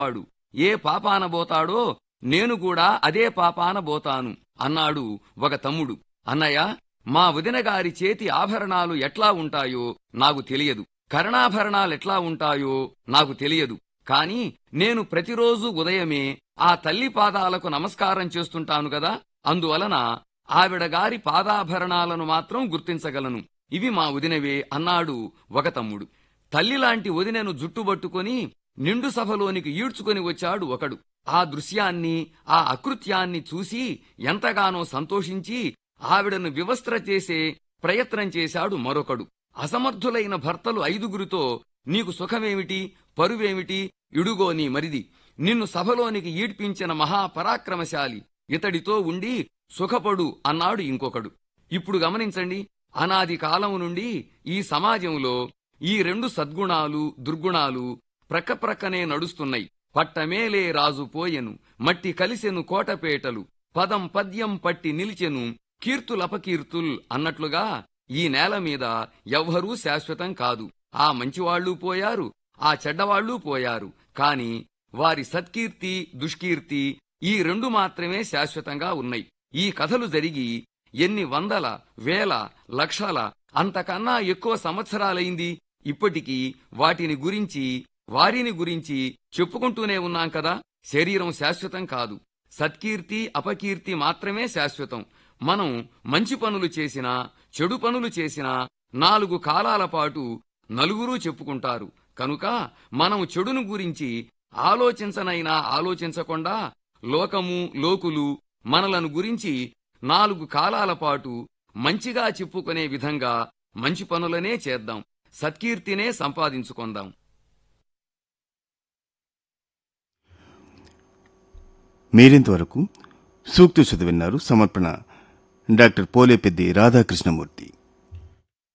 వాడు ఏ పాపాన బోతాడో నేను కూడా అదే పాపాన బోతాను అన్నాడు ఒక తమ్ముడు అన్నయ్య మా వదిన గారి చేతి ఆభరణాలు ఎట్లా ఉంటాయో నాకు తెలియదు కర్ణాభరణాలెట్లా ఉంటాయో నాకు తెలియదు కాని నేను ప్రతిరోజు ఉదయమే ఆ తల్లి పాదాలకు నమస్కారం చేస్తుంటాను గదా అందువలన ఆవిడ గారి పాదాభరణాలను మాత్రం గుర్తించగలను ఇవి మా వదినవే అన్నాడు ఒక తమ్ముడు తల్లిలాంటి వదినను జుట్టుబట్టుకొని నిండు సభలోనికి ఈడ్చుకొని వచ్చాడు ఒకడు ఆ దృశ్యాన్ని ఆ అకృత్యాన్ని చూసి ఎంతగానో సంతోషించి ఆవిడను వివస్త్ర చేసే ప్రయత్నం చేశాడు మరొకడు అసమర్థులైన భర్తలు ఐదుగురితో నీకు సుఖమేమిటి పరువేమిటి ఇడుగో నీ మరిది నిన్ను సభలోనికి ఈడ్పించిన మహాపరాక్రమశాలి ఇతడితో ఉండి సుఖపడు అన్నాడు ఇంకొకడు ఇప్పుడు గమనించండి అనాది కాలము నుండి ఈ సమాజంలో ఈ రెండు సద్గుణాలు దుర్గుణాలు ప్రక్కప్రక్కనే నడుస్తున్నాయి పట్టమేలే రాజు పోయెను మట్టి కలిసెను కోటపేటలు పదం పద్యం పట్టి నిలిచెను కీర్తులపకీర్తుల్ అన్నట్లుగా ఈ నేల మీద ఎవ్వరూ శాశ్వతం కాదు ఆ మంచివాళ్లూ పోయారు ఆ చెడ్డవాళ్లూ పోయారు కాని వారి సత్కీర్తి దుష్కీర్తి ఈ రెండు మాత్రమే శాశ్వతంగా ఉన్నాయి ఈ కథలు జరిగి ఎన్ని వందల వేల లక్షల అంతకన్నా ఎక్కువ సంవత్సరాలైంది ఇప్పటికీ వాటిని గురించి వారిని గురించి చెప్పుకుంటూనే ఉన్నాం కదా శరీరం శాశ్వతం కాదు సత్కీర్తి అపకీర్తి మాత్రమే శాశ్వతం మనం మంచి పనులు చేసినా చెడు పనులు చేసినా నాలుగు కాలాల పాటు నలుగురూ చెప్పుకుంటారు కనుక మనం చెడును గురించి ఆలోచించనైనా ఆలోచించకుండా లోకము లోకులు మనలను గురించి నాలుగు కాలాల పాటు మంచిగా చెప్పుకునే విధంగా మంచి పనులనే చేద్దాం సత్కీర్తినే సంపాదించుకుందాం మీరింతవరకు సూక్తి చదివిన్నారు సమర్పణ డాక్టర్ పోలేపెద్ది రాధాకృష్ణమూర్తి